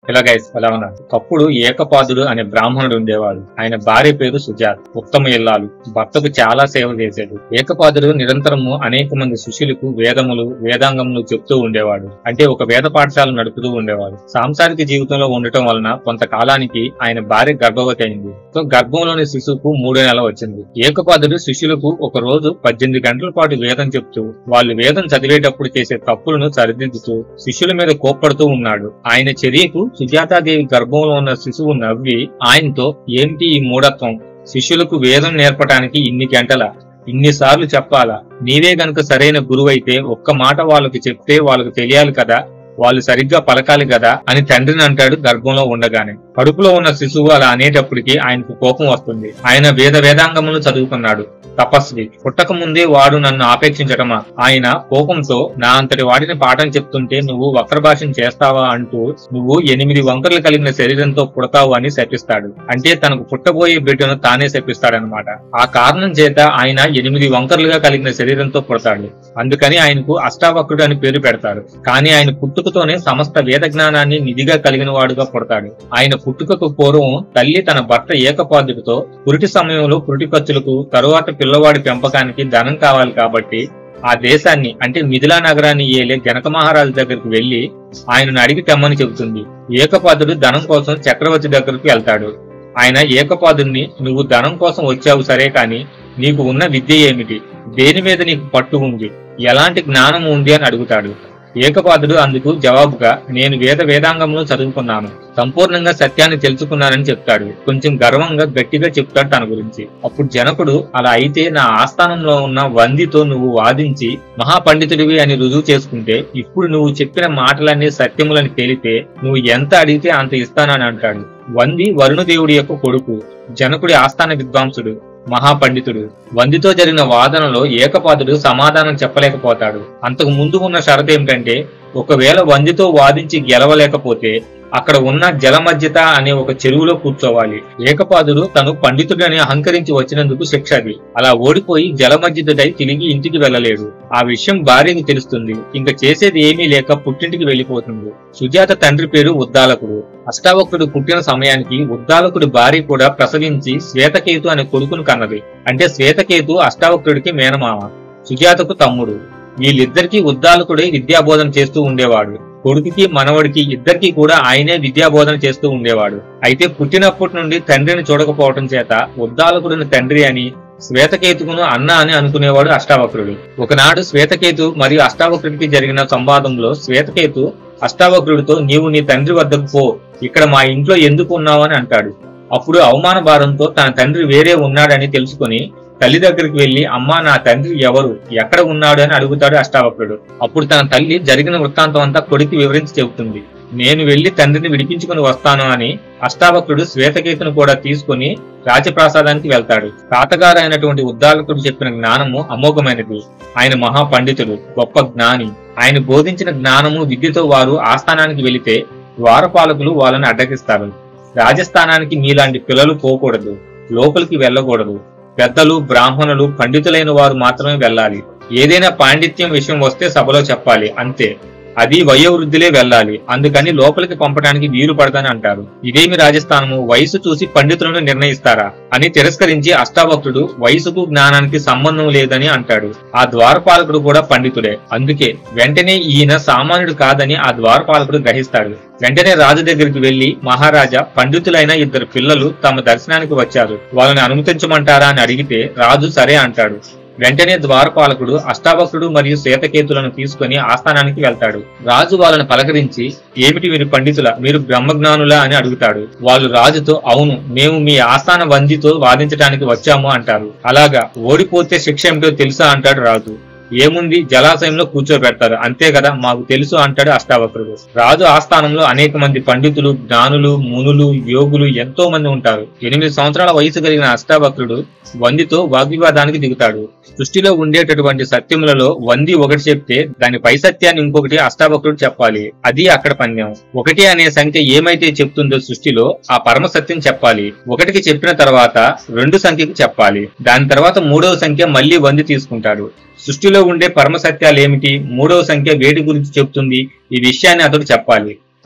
ఇలా గైస్ ఎలా ఉన్నారు ఒకప్పుడు ఏకపాదుడు అనే బ్రాహ్మణుడు ఉండేవాడు ఆయన భార్య పేరు సుజాత్ ఉత్తమ ఇల్లాలు భర్తకు చాలా సేవ చేశాడు ఏకపాదుడు నిరంతరము అనేక మంది శిష్యులకు వేదములు వేదాంగములు చెప్తూ ఉండేవాడు అంటే ఒక వేద పాఠశాల నడుపుతూ ఉండేవాడు సాంసారిక జీవితంలో ఉండటం వలన కొంతకాలానికి ఆయన భార్య గర్భవతి అయింది సో గర్భంలోని శిశువుకు మూడో నెల వచ్చింది ఏకపాదుడు శిష్యులకు ఒక రోజు పద్దెనిమిది గంటల పాటు వేదం చెప్తూ వాళ్ళు వేదం చదివేటప్పుడు చేసే తప్పులను సరిదిద్దుతూ శిష్యుల మీద కోప్పడుతూ ఉన్నాడు ఆయన చర్యకు సుజాతాదేవి గర్భంలో ఉన్న శిశువు నవ్వి ఆయనతో ఏంటి ఈ మూఢత్వం శిష్యులకు వేదం నేర్పడానికి ఇన్ని గంటల ఇన్నిసార్లు చెప్పాలా నీవే గనుక సరైన గురువైతే ఒక్క మాట వాళ్ళకి చెప్తే వాళ్ళకి తెలియాలి కదా వాళ్ళు సరిగ్గా పలకాలి కదా అని తండ్రిని అంటాడు గర్భంలో ఉండగానే కడుపులో ఉన్న శిశువు అలా అనేటప్పటికి ఆయనకు కోపం వస్తుంది ఆయన వేద వేదాంగములు చదువుకున్నాడు తపస్వి పుట్టక ముందే వాడు నన్ను ఆపేక్షించటమా ఆయన కోపంతో నా అంతటి వాడిని పాఠం చెప్తుంటే నువ్వు వక్ర భాషను చేస్తావా అంటూ నువ్వు ఎనిమిది వంకర్లు కలిగిన శరీరంతో పుడతావు అని శపిస్తాడు అంటే తనకు పుట్టబోయే బిడ్డను తానే శపిస్తాడనమాట ఆ కారణం చేత ఆయన ఎనిమిది వంకర్లుగా కలిగిన శరీరంతో పుడతాడు అందుకని ఆయనకు అష్టావక్రుడు అని పేరు పెడతారు కానీ ఆయన పుట్టుకతోనే సమస్త వేద జ్ఞానాన్ని నిధిగా కలిగిన వాడుగా పుడతాడు ఆయన పుట్టుకకు పూర్వం తల్లి తన భర్త ఏకపాదుడితో పురిటి సమయంలో పురిటి ఖర్చులకు తరువాత పిల్లవాడి పెంపకానికి ధనం కావాలి కాబట్టి ఆ దేశాన్ని అంటే మిథిలా నగరాన్ని ఏలే జనక మహారాజు దగ్గరికి వెళ్లి ఆయనను అడిగి తెమ్మని చెబుతుంది ఏకపాదుడు ధనం కోసం చక్రవర్తి దగ్గరకు వెళ్తాడు ఆయన ఏకపాదుడిని నువ్వు ధనం కోసం వచ్చావు సరే కాని నీకు ఉన్న విద్య ఏమిటి దేని మీద నీకు పట్టు ఉంది ఎలాంటి జ్ఞానం ఉంది అని అడుగుతాడు ఏకపాదుడు అందుకు జవాబుగా నేను వేద వేదాంగంలో చదువుకున్నాను సంపూర్ణంగా సత్యాన్ని తెలుసుకున్నానని చెప్తాడు కొంచెం గర్వంగా గట్టిగా చెప్తాడు తన గురించి అప్పుడు జనకుడు అలా అయితే నా ఆస్థానంలో ఉన్న వందితో నువ్వు వాదించి మహాపండితుడివి అని రుజువు చేసుకుంటే ఇప్పుడు నువ్వు చెప్పిన మాటలన్నీ సత్యములని తేలితే నువ్వు ఎంత అడిగితే అంత ఇస్తానని అంటాడు వంది వరుణదేవుడి యొక్క కొడుకు జనకుడి ఆస్థాన విద్వాంసుడు మహాపండితుడు వందితో జరిగిన వాదనలో ఏకపాదుడు సమాధానం చెప్పలేకపోతాడు అంతకు ముందు ఉన్న షరతు ఏమిటంటే ఒకవేళ వందితో వాదించి గెలవలేకపోతే అక్కడ ఉన్న జలమధ్యత అనే ఒక చెరువులో కూర్చోవాలి ఏకపాదుడు తను పండితుడని అహంకరించి వచ్చినందుకు శిక్ష అది అలా ఓడిపోయి జలమధ్యతుడై తిరిగి ఇంటికి వెళ్ళలేడు ఆ విషయం భార్యకి తెలుస్తుంది ఇంకా చేసేది ఏమీ లేక పుట్టింటికి వెళ్లిపోతుంది సుజాత తండ్రి పేరు ఉద్దాలకుడు అష్టావక్రుడు పుట్టిన సమయానికి ఉద్దాలకుడి భార్య కూడా ప్రసవించి శ్వేతకేతు అనే కొడుకును కన్నది అంటే శ్వేతకేతు అష్టావక్రుడికి మేనమామ సుజాతకు తమ్ముడు వీళ్ళిద్దరికీ ఉద్దాలకుడే విద్యాబోధన చేస్తూ ఉండేవాడు కొడుకుకి మనవడికి ఇద్దరికి కూడా ఆయనే విద్యాబోధన చేస్తూ ఉండేవాడు అయితే పుట్టినప్పటి నుండి తండ్రిని చూడకపోవటం చేత ఉద్దాలకుడిని తండ్రి అని శ్వేతకేతుకును అన్న అని అనుకునేవాడు అష్టావక్రుడు ఒకనాడు శ్వేతకేతు మరియు అష్టావక్రుడికి జరిగిన సంవాదంలో శ్వేతకేతు అష్టావక్రుడితో నీవు నీ తండ్రి వద్దకు పో ఇక్కడ మా ఇంట్లో ఎందుకు ఉన్నావని అంటాడు అప్పుడు అవమాన భారంతో తన తండ్రి వేరే ఉన్నాడని తెలుసుకుని తల్లి దగ్గరికి వెళ్లి అమ్మా నా తండ్రి ఎవరు ఎక్కడ ఉన్నాడు అని అడుగుతాడు అష్టావక్రుడు అప్పుడు తన తల్లి జరిగిన వృత్తాంతం అంతా కొడుకు వివరించి చెబుతుంది నేను వెళ్లి తండ్రిని విడిపించుకుని వస్తాను అని అష్టావక్రుడు శ్వేతకేతును కూడా తీసుకుని రాజప్రాసాదానికి వెళ్తాడు తాతగారు అయినటువంటి ఉద్దాలకుడు చెప్పిన జ్ఞానము అమోఘమైనది ఆయన మహాపండితుడు గొప్ప జ్ఞాని ఆయన బోధించిన జ్ఞానము విద్యతో వారు ఆస్థానానికి వెళితే ద్వారపాలకులు వాళ్ళని అడ్డగిస్తారు రాజస్థానానికి మీలాంటి పిల్లలు పోకూడదు లోపలికి వెళ్ళకూడదు పెద్దలు బ్రాహ్మణులు పండితులైన వారు మాత్రమే వెళ్ళాలి ఏదైనా పాండిత్యం విషయం వస్తే సభలో చెప్పాలి అంతే అది వయోవృద్ధులే వెళ్ళాలి అందుకని లోపలికి పంపడానికి వీలు పడదని అంటారు ఇదేమి రాజస్థానము వయసు చూసి పండితులను నిర్ణయిస్తారా అని తిరస్కరించి అష్టావక్రుడు వయసుకు జ్ఞానానికి సంబంధం లేదని అంటాడు ఆ ద్వారపాలకుడు కూడా పండితుడే అందుకే వెంటనే ఈయన సామాన్యుడు కాదని ఆ ద్వారపాలకుడు గ్రహిస్తాడు వెంటనే రాజు దగ్గరికి వెళ్లి మహారాజా పండితులైన ఇద్దరు పిల్లలు తమ దర్శనానికి వచ్చారు వాళ్ళని అనుమతించమంటారా అని అడిగితే రాజు సరే అంటాడు వెంటనే ద్వారపాలకుడు అష్టావక్రుడు మరియు శ్వేతకేతులను తీసుకుని ఆస్థానానికి వెళ్తాడు రాజు వాళ్ళని పలకరించి ఏమిటి మీరు పండితుల మీరు బ్రహ్మజ్ఞానులా అని అడుగుతాడు వాళ్ళు రాజుతో అవును మేము మీ ఆస్థాన వందితో వాదించడానికి వచ్చాము అంటారు అలాగా ఓడిపోతే శిక్ష ఏమిటో తెలుసా అంటాడు రాజు ఏముంది జలాశయంలో కూర్చోబెడతారు అంతే కదా మాకు తెలుసు అంటాడు అష్టావక్రుడు రాజు ఆస్థానంలో అనేక మంది పండితులు జ్ఞానులు మునులు యోగులు ఎంతో మంది ఉంటారు ఎనిమిది సంవత్సరాల వయసు కలిగిన అష్టావక్రుడు వందితో వాగ్వివాదానికి దిగుతాడు సృష్టిలో ఉండేటటువంటి సత్యములలో వంది ఒకటి చెప్తే దాని పై సత్యాన్ని ఇంకొకటి అష్టావక్రుడు చెప్పాలి అది అక్కడ పందెం ఒకటి అనే సంఖ్య ఏమైతే చెప్తుందో సృష్టిలో ఆ పరమ సత్యం చెప్పాలి ఒకటికి చెప్పిన తర్వాత రెండు సంఖ్యకి చెప్పాలి దాని తర్వాత మూడవ సంఖ్య మళ్ళీ వంది తీసుకుంటాడు సృష్టిలో ఉండే పరమ సత్యాలు ఏమిటి మూడవ సంఖ్య వేటి గురించి చెప్తుంది ఈ విషయాన్ని అతడు చెప్పాలి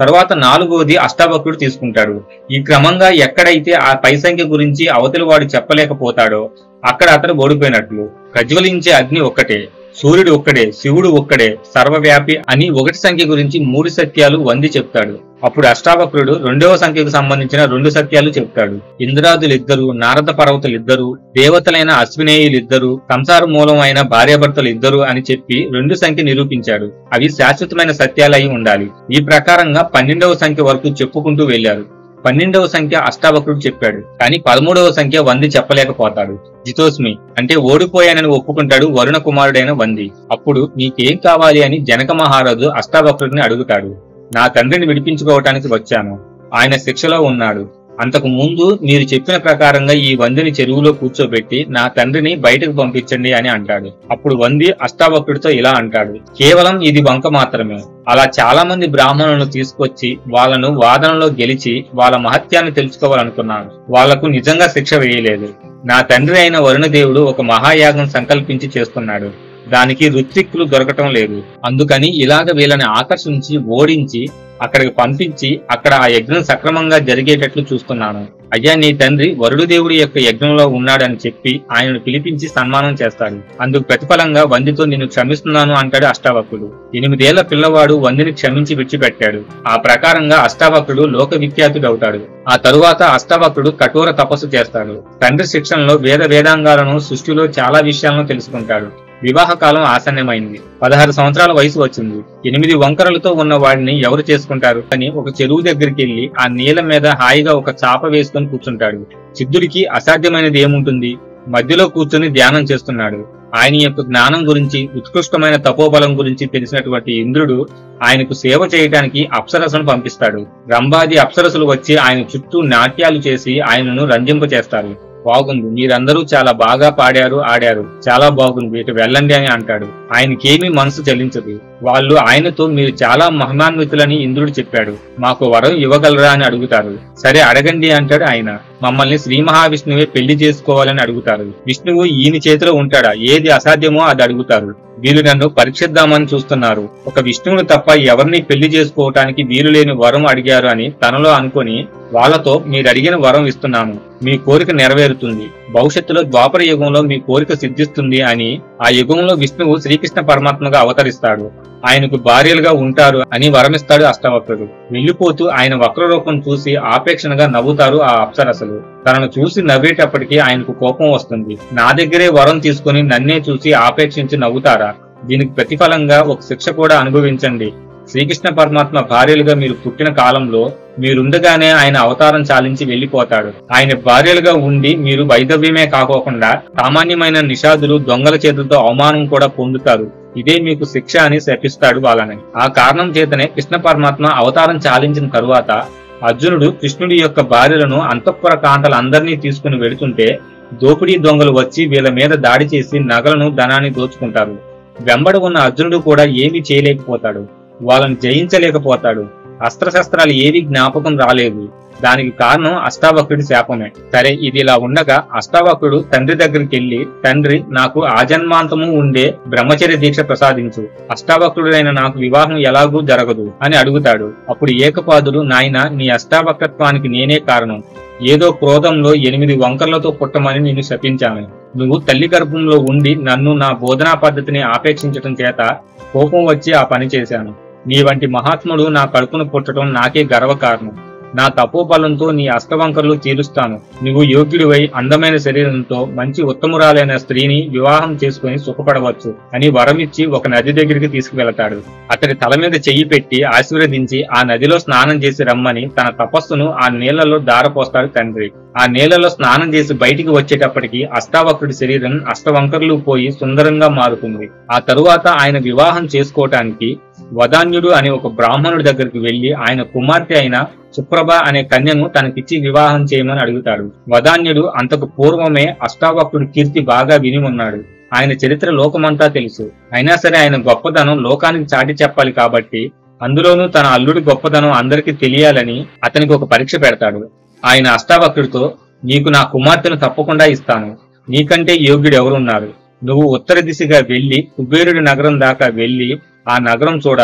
తరువాత నాలుగోది అష్టావక్రుడు తీసుకుంటాడు ఈ క్రమంగా ఎక్కడైతే ఆ పై సంఖ్య గురించి అవతలి వాడు చెప్పలేకపోతాడో అక్కడ అతడు ఓడిపోయినట్లు ప్రజ్వలించే అగ్ని ఒక్కటే సూర్యుడు ఒక్కడే శివుడు ఒక్కడే సర్వవ్యాపి అని ఒకటి సంఖ్య గురించి మూడు సత్యాలు వంది చెప్తాడు అప్పుడు అష్టావక్రుడు రెండవ సంఖ్యకు సంబంధించిన రెండు సత్యాలు చెప్తాడు ఇంద్రాదులిద్దరు నారద పర్వతులిద్దరు దేవతలైన అశ్వినేయులిద్దరు సంసార మూలం అయిన భార్యాభర్తలు ఇద్దరు అని చెప్పి రెండు సంఖ్య నిరూపించాడు అవి శాశ్వతమైన సత్యాలై ఉండాలి ఈ ప్రకారంగా పన్నెండవ సంఖ్య వరకు చెప్పుకుంటూ వెళ్లారు పన్నెండవ సంఖ్య అష్టావక్రుడు చెప్పాడు కానీ పదమూడవ సంఖ్య వంది చెప్పలేకపోతాడు జితోస్మి అంటే ఓడిపోయానని ఒప్పుకుంటాడు వరుణ కుమారుడైన వంది అప్పుడు నీకేం కావాలి అని జనక మహారాజు అష్టావక్రుడిని అడుగుతాడు నా తండ్రిని విడిపించుకోవటానికి వచ్చాను ఆయన శిక్షలో ఉన్నాడు అంతకు ముందు మీరు చెప్పిన ప్రకారంగా ఈ వందిని చెరువులో కూర్చోబెట్టి నా తండ్రిని బయటకు పంపించండి అని అంటాడు అప్పుడు వంది అష్టావక్రుడితో ఇలా అంటాడు కేవలం ఇది వంక మాత్రమే అలా చాలా మంది బ్రాహ్మణులను తీసుకొచ్చి వాళ్ళను వాదనలో గెలిచి వాళ్ళ మహత్యాన్ని తెలుసుకోవాలనుకున్నాను వాళ్లకు నిజంగా శిక్ష వేయలేదు నా తండ్రి అయిన వరుణదేవుడు ఒక మహాయాగం సంకల్పించి చేస్తున్నాడు దానికి ఋత్విక్కులు దొరకటం లేదు అందుకని ఇలాగ వీళ్ళని ఆకర్షించి ఓడించి అక్కడికి పంపించి అక్కడ ఆ యజ్ఞం సక్రమంగా జరిగేటట్లు చూస్తున్నాను అయ్యా నీ తండ్రి వరుడు దేవుడి యొక్క యజ్ఞంలో ఉన్నాడని చెప్పి ఆయనను పిలిపించి సన్మానం చేస్తాడు అందుకు ప్రతిఫలంగా వందితో నిన్ను క్షమిస్తున్నాను అంటాడు అష్టావకుడు ఎనిమిదేళ్ల పిల్లవాడు వందిని క్షమించి విడిచిపెట్టాడు ఆ ప్రకారంగా అష్టావకుడు లోక విఖ్యాతుడవుతాడు ఆ తరువాత అష్టావకుడు కఠోర తపస్సు చేస్తాడు తండ్రి శిక్షణలో వేద వేదాంగాలను సృష్టిలో చాలా విషయాలను తెలుసుకుంటాడు వివాహ కాలం ఆసన్నమైంది పదహారు సంవత్సరాల వయసు వచ్చింది ఎనిమిది వంకరలతో ఉన్న వాడిని ఎవరు చేసుకుంటారు అని ఒక చెరువు దగ్గరికి వెళ్లి ఆ నీళ్ళ మీద హాయిగా ఒక చాప వేసుకొని కూర్చుంటాడు సిద్ధుడికి అసాధ్యమైనది ఏముంటుంది మధ్యలో కూర్చొని ధ్యానం చేస్తున్నాడు ఆయన యొక్క జ్ఞానం గురించి ఉత్కృష్టమైన తపోబలం గురించి తెలిసినటువంటి ఇంద్రుడు ఆయనకు సేవ చేయడానికి అప్సరసను పంపిస్తాడు రంభాది అప్సరసులు వచ్చి ఆయన చుట్టూ నాట్యాలు చేసి ఆయనను రంజింపచేస్తారు బాగుంది మీరందరూ చాలా బాగా పాడారు ఆడారు చాలా బాగుంది ఇటు వెళ్ళండి అని అంటాడు ఆయనకేమీ మనసు చెల్లించదు వాళ్ళు ఆయనతో మీరు చాలా మహిమాన్వితులని ఇంద్రుడు చెప్పాడు మాకు వరం ఇవ్వగలరా అని అడుగుతారు సరే అడగండి అంటాడు ఆయన మమ్మల్ని శ్రీ మహావిష్ణువే పెళ్లి చేసుకోవాలని అడుగుతారు విష్ణువు ఈయన చేతిలో ఉంటాడా ఏది అసాధ్యమో అది అడుగుతారు వీళ్ళు నన్ను పరీక్షిద్దామని చూస్తున్నారు ఒక విష్ణువుని తప్ప ఎవరిని పెళ్లి చేసుకోవటానికి వీలు లేని వరం అడిగారు అని తనలో అనుకొని వాళ్ళతో మీరు అడిగిన వరం ఇస్తున్నాము మీ కోరిక నెరవేరుతుంది భవిష్యత్తులో ద్వాపర యుగంలో మీ కోరిక సిద్ధిస్తుంది అని ఆ యుగంలో విష్ణువు శ్రీకృష్ణ పరమాత్మగా అవతరిస్తాడు ఆయనకు భార్యలుగా ఉంటారు అని వరమిస్తాడు అష్టవక్రుడు వెళ్లిపోతూ ఆయన వక్రరూపం చూసి ఆపేక్షణగా నవ్వుతారు ఆ అప్సరసలు తనను చూసి నవ్వేటప్పటికీ ఆయనకు కోపం వస్తుంది నా దగ్గరే వరం తీసుకుని నన్నే చూసి ఆపేక్షించి నవ్వుతారా దీనికి ప్రతిఫలంగా ఒక శిక్ష కూడా అనుభవించండి శ్రీకృష్ణ పరమాత్మ భార్యలుగా మీరు పుట్టిన కాలంలో మీరుండగానే ఆయన అవతారం చాలించి వెళ్లిపోతాడు ఆయన భార్యలుగా ఉండి మీరు వైదవ్యమే కాకోకుండా సామాన్యమైన నిషాదులు దొంగల చేతులతో అవమానం కూడా పొందుతారు ఇదే మీకు శిక్ష అని శపిస్తాడు వాళ్ళని ఆ కారణం చేతనే కృష్ణ పరమాత్మ అవతారం చాలించిన తరువాత అర్జునుడు కృష్ణుడి యొక్క భార్యలను అంతఃపుర కాంతలందరినీ తీసుకుని వెళుతుంటే దోపిడీ దొంగలు వచ్చి వీళ్ళ మీద దాడి చేసి నగలను ధనాన్ని దోచుకుంటారు వెంబడి ఉన్న అర్జునుడు కూడా ఏమీ చేయలేకపోతాడు వాళ్ళని జయించలేకపోతాడు అస్త్రశస్త్రాలు ఏవి జ్ఞాపకం రాలేదు దానికి కారణం అష్టావక్రుడి శాపమే సరే ఇది ఇలా ఉండగా అష్టావక్రుడు తండ్రి దగ్గరికి వెళ్లి తండ్రి నాకు ఆజన్మాంతము ఉండే బ్రహ్మచర్య దీక్ష ప్రసాదించు అష్టావక్రుడైన నాకు వివాహం ఎలాగూ జరగదు అని అడుగుతాడు అప్పుడు ఏకపాదుడు నాయన నీ అష్టావక్రత్వానికి నేనే కారణం ఏదో క్రోధంలో ఎనిమిది వంకర్లతో పుట్టమని నిన్ను శపించాను నువ్వు తల్లి గర్భంలో ఉండి నన్ను నా బోధనా పద్ధతిని ఆపేక్షించటం చేత కోపం వచ్చి ఆ పని చేశాను నీ వంటి మహాత్ముడు నా కడుపును పుట్టడం నాకే గర్వకారణం నా తపోబలంతో నీ అష్టవంకర్లు తీరుస్తాను నువ్వు యోగ్యుడివై అందమైన శరీరంతో మంచి ఉత్తమురాలైన స్త్రీని వివాహం చేసుకుని సుఖపడవచ్చు అని వరమిచ్చి ఒక నది దగ్గరికి తీసుకువెళతాడు అతడి తల మీద చెయ్యి పెట్టి ఆశీర్వదించి ఆ నదిలో స్నానం చేసి రమ్మని తన తపస్సును ఆ నీళ్లలో దారపోస్తాడు తండ్రి ఆ నీళ్లలో స్నానం చేసి బయటికి వచ్చేటప్పటికి అష్టావక్రుడి శరీరం అష్టవంకర్లు పోయి సుందరంగా మారుతుంది ఆ తరువాత ఆయన వివాహం చేసుకోవటానికి వదాన్యుడు అనే ఒక బ్రాహ్మణుడి దగ్గరికి వెళ్లి ఆయన కుమార్తె అయిన సుప్రభ అనే కన్యను తనకిచ్చి వివాహం చేయమని అడుగుతాడు వదాన్యుడు అంతకు పూర్వమే అష్టావక్రుడి కీర్తి బాగా విని ఉన్నాడు ఆయన చరిత్ర లోకమంతా తెలుసు అయినా సరే ఆయన గొప్పదనం లోకానికి చాటి చెప్పాలి కాబట్టి అందులోనూ తన అల్లుడి గొప్పదనం అందరికీ తెలియాలని అతనికి ఒక పరీక్ష పెడతాడు ఆయన అష్టావక్రుడితో నీకు నా కుమార్తెను తప్పకుండా ఇస్తాను నీకంటే యోగ్యుడు ఎవరున్నారు నువ్వు ఉత్తర దిశగా వెళ్లి కుబేరుడి నగరం దాకా వెళ్లి ఆ నగరం చూడాలి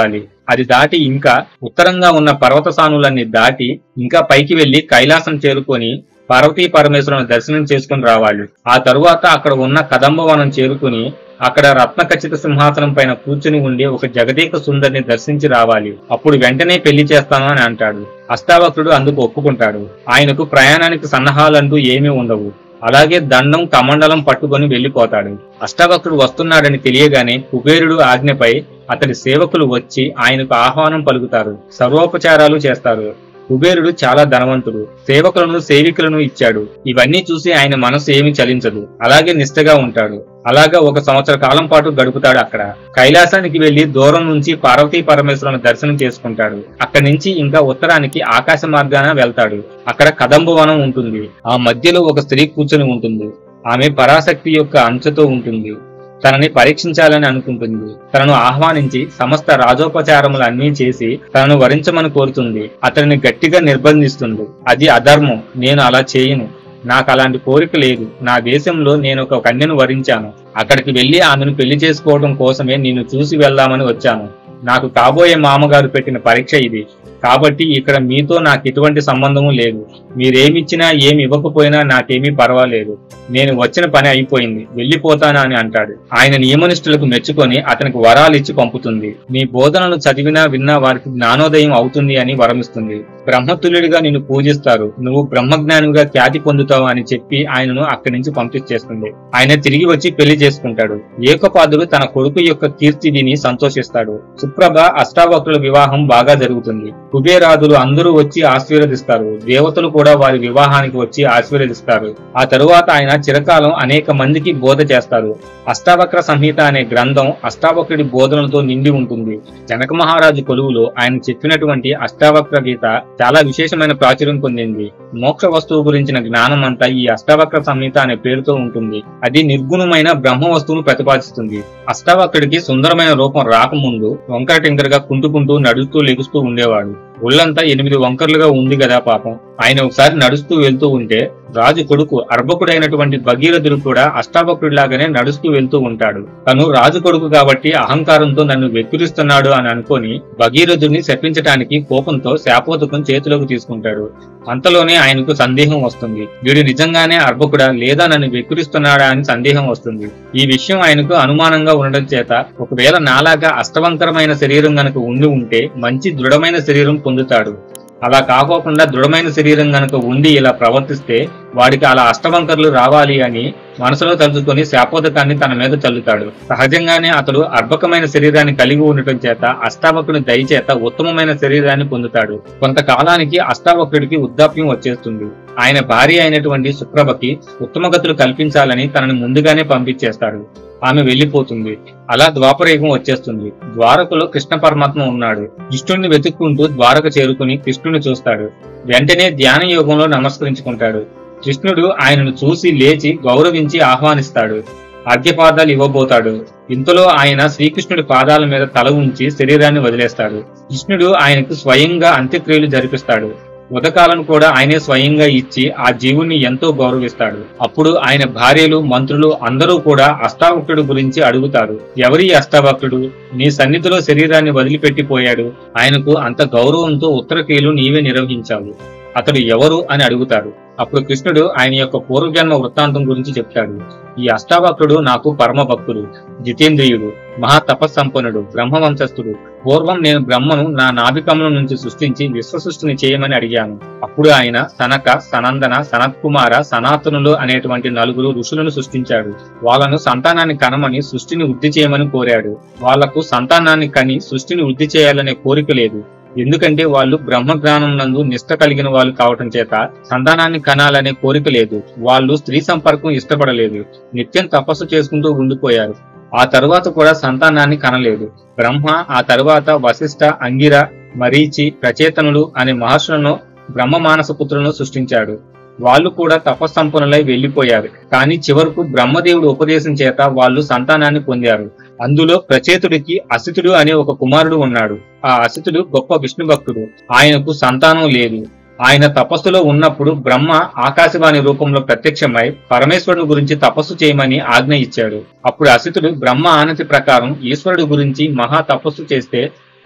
అది దాటి ఇంకా ఉత్తరంగా ఉన్న పర్వత సానులన్నీ దాటి ఇంకా పైకి వెళ్లి కైలాసం చేరుకొని పార్వతీ పరమేశ్వరుని దర్శనం చేసుకుని రావాలి ఆ తరువాత అక్కడ ఉన్న కదంబవనం చేరుకుని అక్కడ రత్న ఖచ్చిత సింహాసనం పైన కూర్చుని ఉండి ఒక జగదీక సుందరిని దర్శించి రావాలి అప్పుడు వెంటనే పెళ్లి చేస్తాను అని అంటాడు అష్టావక్రుడు అందుకు ఒప్పుకుంటాడు ఆయనకు ప్రయాణానికి సన్నాహాలంటూ ఏమీ ఉండవు అలాగే దండం కమండలం పట్టుకొని వెళ్లిపోతాడు అష్టావక్రుడు వస్తున్నాడని తెలియగానే కుబేరుడు ఆజ్ఞపై అతడి సేవకులు వచ్చి ఆయనకు ఆహ్వానం పలుకుతారు సర్వోపచారాలు చేస్తారు కుబేరుడు చాలా ధనవంతుడు సేవకులను సేవికులను ఇచ్చాడు ఇవన్నీ చూసి ఆయన మనసు ఏమీ చలించదు అలాగే నిష్ఠగా ఉంటాడు అలాగా ఒక సంవత్సర కాలం పాటు గడుపుతాడు అక్కడ కైలాసానికి వెళ్లి దూరం నుంచి పార్వతీ పరమేశ్వరుని దర్శనం చేసుకుంటాడు అక్కడి నుంచి ఇంకా ఉత్తరానికి ఆకాశ మార్గాన వెళ్తాడు అక్కడ కదంబవనం ఉంటుంది ఆ మధ్యలో ఒక స్త్రీ కూర్చొని ఉంటుంది ఆమె పరాశక్తి యొక్క అంచుతో ఉంటుంది తనని పరీక్షించాలని అనుకుంటుంది తనను ఆహ్వానించి సమస్త రాజోపచారములు అన్నీ చేసి తనను వరించమని కోరుతుంది అతనిని గట్టిగా నిర్బంధిస్తుంది అది అధర్మం నేను అలా చేయను నాకు అలాంటి కోరిక లేదు నా దేశంలో నేను ఒక కన్యను వరించాను అక్కడికి వెళ్లి ఆమెను పెళ్లి చేసుకోవడం కోసమే నేను చూసి వెళ్దామని వచ్చాను నాకు కాబోయే మామగారు పెట్టిన పరీక్ష ఇది కాబట్టి ఇక్కడ మీతో నాకు ఎటువంటి సంబంధము లేదు మీరేమిచ్చినా ఏమి ఇవ్వకపోయినా నాకేమీ పర్వాలేదు నేను వచ్చిన పని అయిపోయింది వెళ్లిపోతానా అని అంటాడు ఆయన నియమనిష్ఠులకు మెచ్చుకొని అతనికి వరాలు ఇచ్చి పంపుతుంది నీ బోధనలు చదివినా విన్నా వారికి జ్ఞానోదయం అవుతుంది అని వరమిస్తుంది బ్రహ్మతుల్యుడిగా నిన్ను పూజిస్తారు నువ్వు బ్రహ్మజ్ఞానిగా ఖ్యాతి పొందుతావు అని చెప్పి ఆయనను అక్కడి నుంచి పంపించేస్తుంది ఆయన తిరిగి వచ్చి పెళ్లి చేసుకుంటాడు ఏకపాదుడు తన కొడుకు యొక్క కీర్తి విని సంతోషిస్తాడు సుప్రభ అష్టావక్రుల వివాహం బాగా జరుగుతుంది కుబేరాదులు అందరూ వచ్చి ఆశీర్వదిస్తారు దేవతలు కూడా వారి వివాహానికి వచ్చి ఆశీర్వదిస్తారు ఆ తరువాత ఆయన చిరకాలం అనేక మందికి బోధ చేస్తారు అష్టావక్ర సంహిత అనే గ్రంథం అష్టావక్రుడి బోధనలతో నిండి ఉంటుంది జనక మహారాజు కొలువులో ఆయన చెప్పినటువంటి అష్టావక్ర గీత చాలా విశేషమైన ప్రాచుర్యం పొందింది మోక్ష వస్తువు గురించిన జ్ఞానం అంతా ఈ అష్టావక్ర సంహిత అనే పేరుతో ఉంటుంది అది నిర్గుణమైన బ్రహ్మ వస్తువును ప్రతిపాదిస్తుంది అష్టావక్రుడికి సుందరమైన రూపం రాకముందు వంకర టింకరగా కుంటుకుంటూ నడుస్తూ లెగుస్తూ ఉండేవాడు ఒళ్ళంతా ఎనిమిది వంకర్లుగా ఉంది కదా పాపం ఆయన ఒకసారి నడుస్తూ వెళ్తూ ఉంటే రాజు కొడుకు అర్భకుడైనటువంటి భగీరథుడు కూడా అష్టావక్రుడిలాగానే నడుస్తూ వెళ్తూ ఉంటాడు తను రాజు కొడుకు కాబట్టి అహంకారంతో నన్ను వెక్కిరిస్తున్నాడు అని అనుకొని భగీరథుడిని శపించటానికి కోపంతో శాపోదకం చేతిలోకి తీసుకుంటాడు అంతలోనే ఆయనకు సందేహం వస్తుంది వీడు నిజంగానే అర్భకుడా లేదా నన్ను వెక్కిరిస్తున్నాడా అని సందేహం వస్తుంది ఈ విషయం ఆయనకు అనుమానంగా ఉండడం చేత ఒకవేళ నాలాగా అష్టవంకరమైన శరీరం గనక ఉండి ఉంటే మంచి దృఢమైన శరీరం పొందుతాడు అలా కాకోకుండా దృఢమైన శరీరం గనక ఉండి ఇలా ప్రవర్తిస్తే వాడికి అలా అష్టవంకర్లు రావాలి అని మనసులో తలుచుకొని శాపోదకాన్ని తన మీద చల్లుతాడు సహజంగానే అతడు అర్భకమైన శరీరాన్ని కలిగి ఉండటం చేత అష్టావకుని దయ చేత ఉత్తమమైన శరీరాన్ని పొందుతాడు కొంతకాలానికి అష్టావకుడికి వృద్ధాప్యం వచ్చేస్తుంది ఆయన భార్య అయినటువంటి శుక్రభకి ఉత్తమగతులు కల్పించాలని తనని ముందుగానే పంపించేస్తాడు ఆమె వెళ్లిపోతుంది అలా ద్వాపరయుగం వచ్చేస్తుంది ద్వారకలో కృష్ణ పరమాత్మ ఉన్నాడు కృష్ణుడిని వెతుక్కుంటూ ద్వారక చేరుకుని కృష్ణుని చూస్తాడు వెంటనే ధ్యాన యోగంలో నమస్కరించుకుంటాడు కృష్ణుడు ఆయనను చూసి లేచి గౌరవించి ఆహ్వానిస్తాడు అర్ఘ్యపాదాలు ఇవ్వబోతాడు ఇంతలో ఆయన శ్రీకృష్ణుడి పాదాల మీద తల ఉంచి శరీరాన్ని వదిలేస్తాడు కృష్ణుడు ఆయనకు స్వయంగా అంత్యక్రియలు జరిపిస్తాడు ఉదకాలను కూడా ఆయనే స్వయంగా ఇచ్చి ఆ జీవుణ్ణి ఎంతో గౌరవిస్తాడు అప్పుడు ఆయన భార్యలు మంత్రులు అందరూ కూడా అష్టావక్రుడు గురించి అడుగుతారు ఎవరి ఈ అష్టావక్రుడు నీ సన్నిధిలో శరీరాన్ని వదిలిపెట్టిపోయాడు ఆయనకు అంత గౌరవంతో ఉత్తరక్రియలు నీవే నిర్వహించావు అతడు ఎవరు అని అడుగుతారు అప్పుడు కృష్ణుడు ఆయన యొక్క పూర్వజన్మ వృత్తాంతం గురించి చెప్తాడు ఈ అష్టావక్రుడు నాకు పరమ భక్తుడు జితేంద్రియుడు మహా తపస్సంపన్నుడు బ్రహ్మవంశస్థుడు పూర్వం నేను బ్రహ్మను నా నాభికముల నుంచి సృష్టించి విశ్వ సృష్టిని చేయమని అడిగాను అప్పుడు ఆయన సనక సనందన సనత్కుమార సనాతనులు అనేటువంటి నలుగురు ఋషులను సృష్టించాడు వాళ్ళను సంతానాన్ని కనమని సృష్టిని వృద్ధి చేయమని కోరాడు వాళ్లకు సంతానాన్ని కని సృష్టిని వృద్ధి చేయాలనే కోరిక లేదు ఎందుకంటే వాళ్ళు బ్రహ్మ జ్ఞానం నందు నిష్ట కలిగిన వాళ్ళు కావటం చేత సంతానాన్ని కనాలనే కోరిక లేదు వాళ్ళు స్త్రీ సంపర్కం ఇష్టపడలేదు నిత్యం తపస్సు చేసుకుంటూ ఉండిపోయారు ఆ తరువాత కూడా సంతానాన్ని కనలేదు బ్రహ్మ ఆ తరువాత వశిష్ఠ అంగిర మరీచి ప్రచేతనులు అనే మహర్షులను బ్రహ్మ మానస పుత్రులను సృష్టించాడు వాళ్ళు కూడా తపస్సంపన్నులై వెళ్లిపోయారు కానీ చివరకు బ్రహ్మదేవుడు ఉపదేశం చేత వాళ్ళు సంతానాన్ని పొందారు అందులో ప్రచేతుడికి అసితుడు అనే ఒక కుమారుడు ఉన్నాడు ఆ అసితుడు గొప్ప విష్ణు భక్తుడు ఆయనకు సంతానం లేదు ఆయన తపస్సులో ఉన్నప్పుడు బ్రహ్మ ఆకాశవాణి రూపంలో ప్రత్యక్షమై పరమేశ్వరుడు గురించి తపస్సు చేయమని ఆజ్ఞ ఇచ్చాడు అప్పుడు అసితుడు బ్రహ్మ ఆనతి ప్రకారం ఈశ్వరుడు గురించి మహా తపస్సు చేస్తే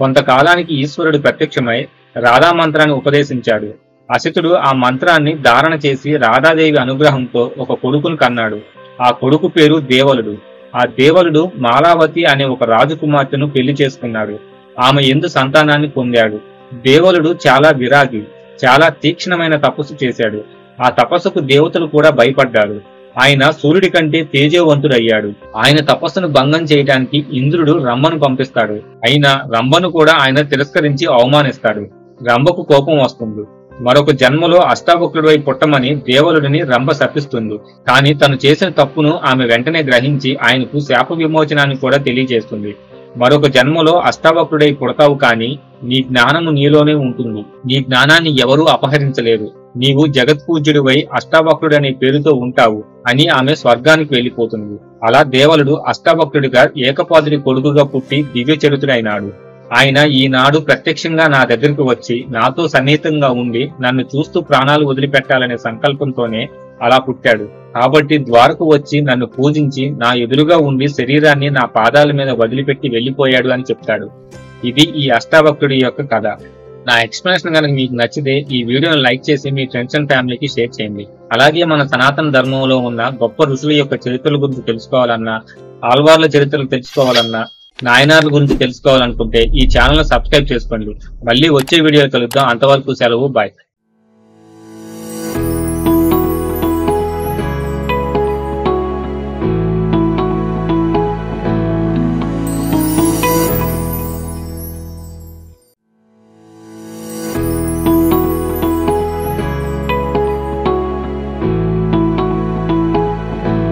కొంతకాలానికి ఈశ్వరుడు ప్రత్యక్షమై రాధా మంత్రాన్ని ఉపదేశించాడు అసితుడు ఆ మంత్రాన్ని ధారణ చేసి రాధాదేవి అనుగ్రహంతో ఒక కొడుకును కన్నాడు ఆ కొడుకు పేరు దేవలుడు ఆ దేవలుడు మాలావతి అనే ఒక రాజకుమార్తెను పెళ్లి చేసుకున్నాడు ఆమె ఎందు సంతానాన్ని పొందాడు దేవలుడు చాలా విరాగి చాలా తీక్షణమైన తపస్సు చేశాడు ఆ తపస్సుకు దేవతలు కూడా భయపడ్డారు ఆయన సూర్యుడి కంటే తేజవంతుడయ్యాడు ఆయన తపస్సును భంగం చేయడానికి ఇంద్రుడు రంభను పంపిస్తాడు అయినా రంభను కూడా ఆయన తిరస్కరించి అవమానిస్తాడు రంభకు కోపం వస్తుంది మరొక జన్మలో అష్టావక్రుడై పుట్టమని దేవలుడిని రంభ శపిస్తుంది కానీ తను చేసిన తప్పును ఆమె వెంటనే గ్రహించి ఆయనకు శాప విమోచనాన్ని కూడా తెలియజేస్తుంది మరొక జన్మలో అష్టావక్రుడై పుడతావు కాని నీ జ్ఞానము నీలోనే ఉంటుంది నీ జ్ఞానాన్ని ఎవరూ అపహరించలేరు నీవు జగత్పూజ్యుడివై అష్టావక్రుడనే పేరుతో ఉంటావు అని ఆమె స్వర్గానికి వెళ్లిపోతుంది అలా దేవలుడు అష్టావక్రుడిగా ఏకపాదుడి కొడుకుగా పుట్టి దివ్య చరిత్రుడైనాడు ఆయన ఈనాడు ప్రత్యక్షంగా నా దగ్గరికి వచ్చి నాతో సన్నిహితంగా ఉండి నన్ను చూస్తూ ప్రాణాలు వదిలిపెట్టాలనే సంకల్పంతోనే అలా పుట్టాడు కాబట్టి ద్వారకు వచ్చి నన్ను పూజించి నా ఎదురుగా ఉండి శరీరాన్ని నా పాదాల మీద వదిలిపెట్టి వెళ్లిపోయాడు అని చెప్తాడు ఇది ఈ అష్టావక్రుడి యొక్క కథ నా ఎక్స్ప్లెనేషన్ కనుక మీకు నచ్చితే ఈ వీడియోని లైక్ చేసి మీ ఫ్రెండ్స్ అండ్ ఫ్యామిలీకి షేర్ చేయండి అలాగే మన సనాతన ధర్మంలో ఉన్న గొప్ప ఋషుల యొక్క చరిత్రల గురించి తెలుసుకోవాలన్నా ఆల్వార్ల చరిత్రలు తెలుసుకోవాలన్నా నాయనార్ల గురించి తెలుసుకోవాలనుకుంటే ఈ ఛానల్ సబ్స్క్రైబ్ చేసుకోండి మళ్ళీ వచ్చే వీడియోలు కలుద్దాం అంతవరకు సెలవు బాయ్